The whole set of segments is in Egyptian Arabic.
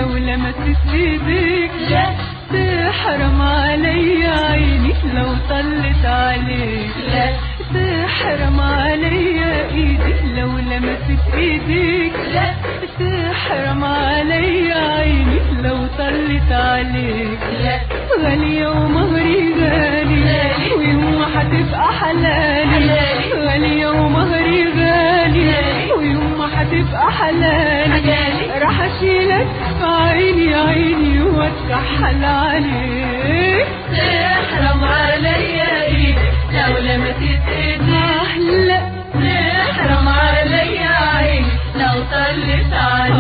لو لمست ايديك لا تحرم علي عيني لو طلت عليك لا تحرم علي ايدي لو لمست ايديك لا تحرم علي عيني لو طلت عليك لا غالية ومهري غالي غالي. ويوم هتبقى حلالي حلالي. غالية ومهري غالي غالي. ويوم هتبقى حلالي حلالي. راح اشيلك في عيني عيني واتكحل عليك تحرم عليا ايدك لو لمست ايدك احلى تحرم عليا عيني لو طلت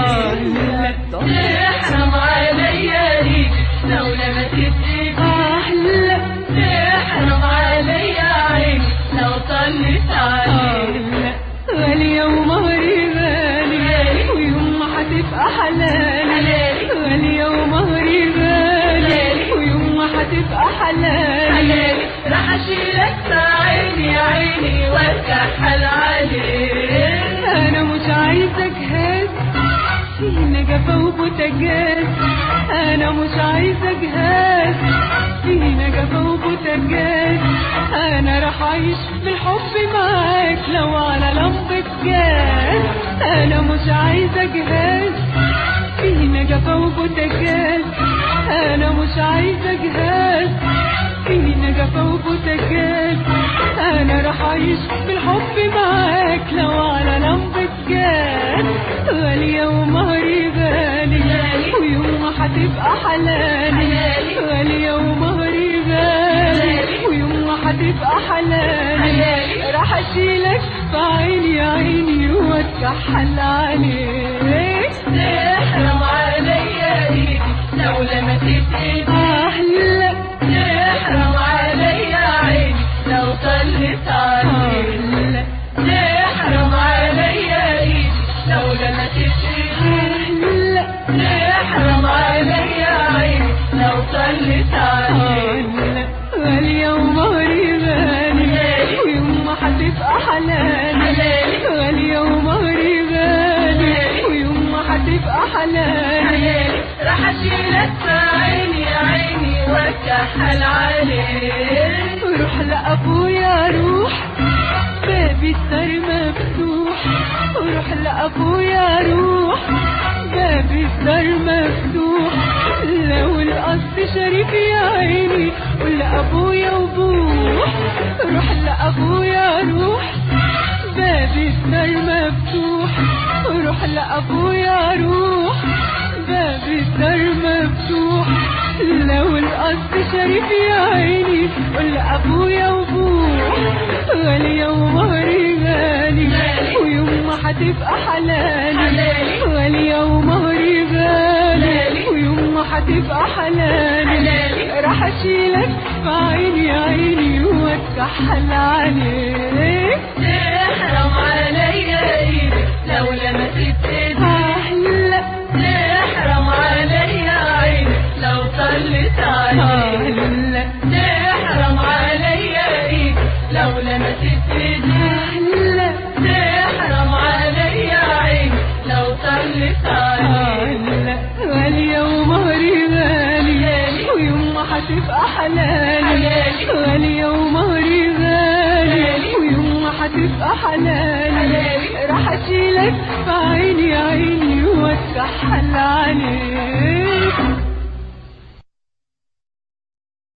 عليك تحرم عليا ايدك لو لمست ايدك احلى تحرم عليا عيني لو طلت عليك غالية ومهري غالي غالي. ويوم ما هتبقى حلالي حلالي. غالية ومهري غالي غالي. ويوم ما هتبقى حلالي حلالي راح اشيلك في عيني عيني واتكحل عليك انا مش عايزة جهاز فينا جفا وبوتاجاز انا مش عايزة جهاز فينا جفا وبوتاجاز انا راح اعيش بالحب معاك لو على لمبة جاز انا مش عايزة جهاز فينا جفا وبوتاجاز انا مش عايزة جهاز فينا جفا وبوتاجاز انا راح اعيش بالحب معاك لو على لمبة جاز غالية ومهري غالي غالي. ويوم ما هتبقى حلالي حلالي. غالية ومهري غالي غالي. ويوم ما هتبقى حلالي حلالي. راح اشيلك في عيني عيني واتكحل عليك تحرم عليا ايدك لو لمست ايدك احلى تحرم عليا عيني لو طلت عليك احلى تحرم عليا ايدك لو لمست ايدك احلى تحرم عليا عيني لو طلت عليك احلى غالية ومهري غالي غالي. ويوم ما هتبقى حلالي حلالي. غالية ومهري غالي غالي. ويوم ما هتبقى حلالي حلالي راح اشيلك في عيني عيني واتكحل عليك روح لأبويا روح بابي السر مفتوح روح لأبويا روح بابي السر مفتوح لو القصد شريف يا عيني ولأبويا وبوح روح لأبويا روح بابي السر مفتوح روح لأبويا روح بابي السر مفتوح لو القصد شريف يا عيني قول لأبويا وبوح غالية ومهري غالي غالي. ويوم ما هتبقى حلالي حلالي. غالية ومهري غالي غالي. ويوم ما هتبقى حلالي حلالي. راح اشيلك في عيني عيني واتكحل عليك تحرم عليا ايدك لو لمست ايدك احلى تحرم عليا عيني لو طلت عليك احلى تحرم عليا ايدك لو لمست ايدك احلى تحرم عليا عيني لو طلت عليك غالية غالية ومهري غالي غالي. ويوم ما هتبقى حلالي حلالي. غالية ومهري غالي غالي. ويوم ما هتبقى حلالي حلالي. راح اشيلك في عيني عيني واتكحل عليك